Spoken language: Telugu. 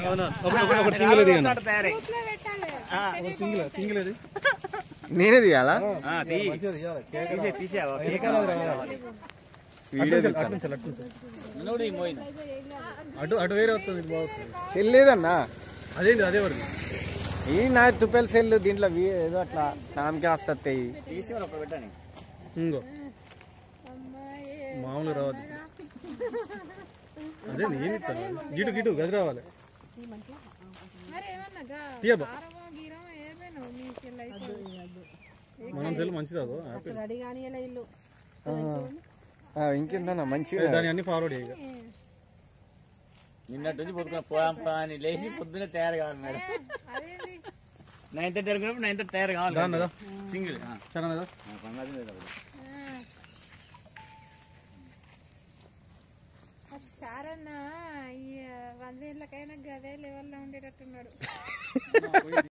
ఒకటి సింగిల్ దిగను తయారై సింగిల్ సింగిల్ అది నేనే తీయాలా ఆ, తీ. మంచిగా తీయాలి తీసే తీసేవా వీడియో అటు తీస్తాను నుంచి అటు నుంచి నువ్వు ఈ మోయిన అటు అటు వేరే వస్తుంది ఇది బాగుంది సెల్ లేదన్నా అదేంటి అదే వరకు ఈ నా తుపెల్ సెల్ దీంట్లో వీ- ఏదో అట్లా నామకే వస్తాయి తీసి మరి ఒకటి పెట్టాను ఇంకో మామూలు రావద్దు అదే నేను ఇస్తాను గిటు గిటు గది రావాలి తీయబ్బా మనం సెల్ మంచిది అదో హ్యాపీ ఇంకేందన్నా మంచిగా దాని అన్ని ఫార్వర్డ్ చేయగా నిన్నటి నుంచి పొద్దున పోదాం పా అని లేచి పొద్దునే తయారు కావాలి మేడం నైన్ థర్టీ అనుకున్నప్పుడు నైన్ థర్టీ తయారు కావాలి దాన్నదా సింగిల్ చాలా కదా పండుగ లేదు అప్పుడు. సారన్న ఈ వందేళ్ళకైనా గదే లెవెల్లో ఉండేటట్టున్నాడు